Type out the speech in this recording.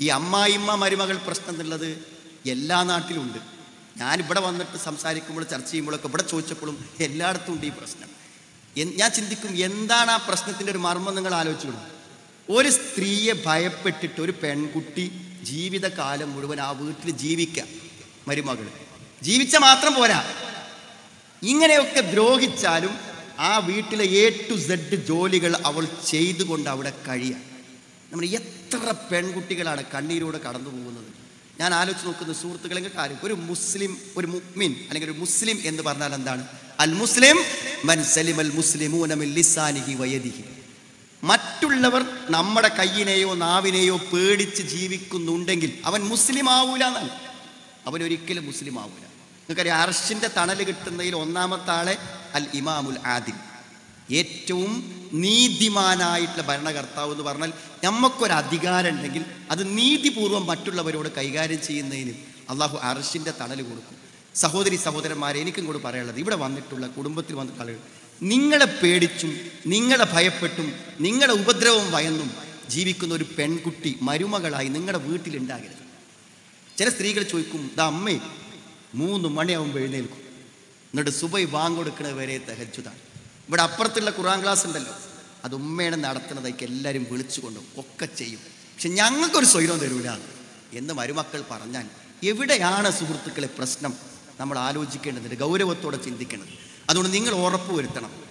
ഈ അമ്മായിമ്മ മരുമകൾ പ്രശ്നം എന്നുള്ളത് എല്ലാ നാട്ടിലും ഉണ്ട് ഞാൻ ഇവിടെ വന്നിട്ട് സംസാരിക്കുമ്പോൾ ചർച്ച ചെയ്യുമ്പോഴൊക്കെ ഇവിടെ ചോദിച്ചപ്പോഴും എല്ലായിടത്തും ഉണ്ട് ഈ പ്രശ്നം എൻ- ഞാൻ ചിന്തിക്കും എന്താണ് ആ പ്രശ്നത്തിൻ്റെ ഒരു മർമ്മം നിങ്ങൾ ആലോചിച്ചു ഒരു സ്ത്രീയെ ഭയപ്പെട്ടിട്ട് ഒരു പെൺകുട്ടി ജീവിതകാലം മുഴുവൻ ആ വീട്ടിൽ ജീവിക്കുക മരുമകൾ ജീവിച്ച മാത്രം പോരാ ഇങ്ങനെയൊക്കെ ദ്രോഹിച്ചാലും ആ വീട്ടിലെ എ ടു സെഡ് ജോലികൾ അവൾ ചെയ്തുകൊണ്ട് അവിടെ കഴിയാം നമ്മൾ എത്ര പെൺകുട്ടികളാണ് കണ്ണീരോടെ കടന്നു പോകുന്നത് ഞാൻ ആലോചിച്ച് നോക്കുന്ന സുഹൃത്തുക്കളെ കാര്യം ഒരു മുസ്ലിം ഒരു മുഅ്മിൻ അല്ലെങ്കിൽ ഒരു മുസ്ലിം എന്ന് പറഞ്ഞാൽ എന്താണ് അൽ മുസ്ലിം മൻ സലിം അൽ മുസ്ലിമൂന മിൻ ലിസാനിഹി വയദിഹി മറ്റുള്ളവർ നമ്മുടെ കയ്യിനെയോ നാവിനെയോ പേടിച്ച് ജീവിക്കുന്നുണ്ടെങ്കിൽ അവൻ മുസ്ലിം ആവൂല എന്നാണ് അവൻ ഒരിക്കലും മുസ്ലിം ആവൂല നിങ്ങൾക്കറിയാം അർഷിന്റെ തണൽ കിട്ടുന്നതിൽ ഒന്നാമത്തെ ആളെ അൽ ഇമാമുൽ ആദിൽ ഏറ്റവും നീതിമാനായിട്ടുള്ള ഭരണകർത്താവ് എന്ന് പറഞ്ഞാൽ നമുക്കൊരു അധികാരം ഉണ്ടെങ്കിൽ അത് നീതിപൂർവ്വം മറ്റുള്ളവരോട് കൈകാര്യം ചെയ്യുന്നതിന് അള്ളാഹു അർഷിന്റെ തണൽ കൊടുക്കും സഹോദരി സഹോദരന്മാരെ എനിക്കും കൂടി പറയാനുള്ളത് ഇവിടെ വന്നിട്ടുള്ള കുടുംബത്തിൽ വന്നിട്ടുള്ള ആളുകൾ നിങ്ങളെ പേടിച്ചും നിങ്ങളെ ഭയപ്പെട്ടും നിങ്ങളുടെ ഉപദ്രവം ഭയന്നും ജീവിക്കുന്ന ഒരു പെൺകുട്ടി മരുമകളായി നിങ്ങളുടെ വീട്ടിലുണ്ടാകരുത് ചില സ്ത്രീകൾ ചോദിക്കും ദാ അമ്മേ മൂന്ന് മണിയാവുമ്പോൾ എഴുന്നേൽക്കും എന്നിട്ട് സുബൈ വാങ്ങൊടുക്കണത് വരെ തഹജുതാണ് ഇവിടെ അപ്പുറത്തുള്ള ഖുറാൻ ക്ലാസ് ഉണ്ടല്ലോ അത് ഉമ്മയാണ് നടത്തുന്നതൊക്കെ എല്ലാവരും വിളിച്ചുകൊണ്ടും ഒക്കെ ചെയ്യും പക്ഷെ ഞങ്ങൾക്കൊരു സ്വൈരം തരൂല എന്ന് മരുമക്കൾ പറഞ്ഞാൽ എവിടെയാണ് സുഹൃത്തുക്കളെ പ്രശ്നം നമ്മൾ ആലോചിക്കേണ്ടതുണ്ട് ഗൗരവത്തോടെ ചിന്തിക്കേണ്ടത് അതുകൊണ്ട് നിങ്ങൾ ഉറപ്പ് വരുത്തണം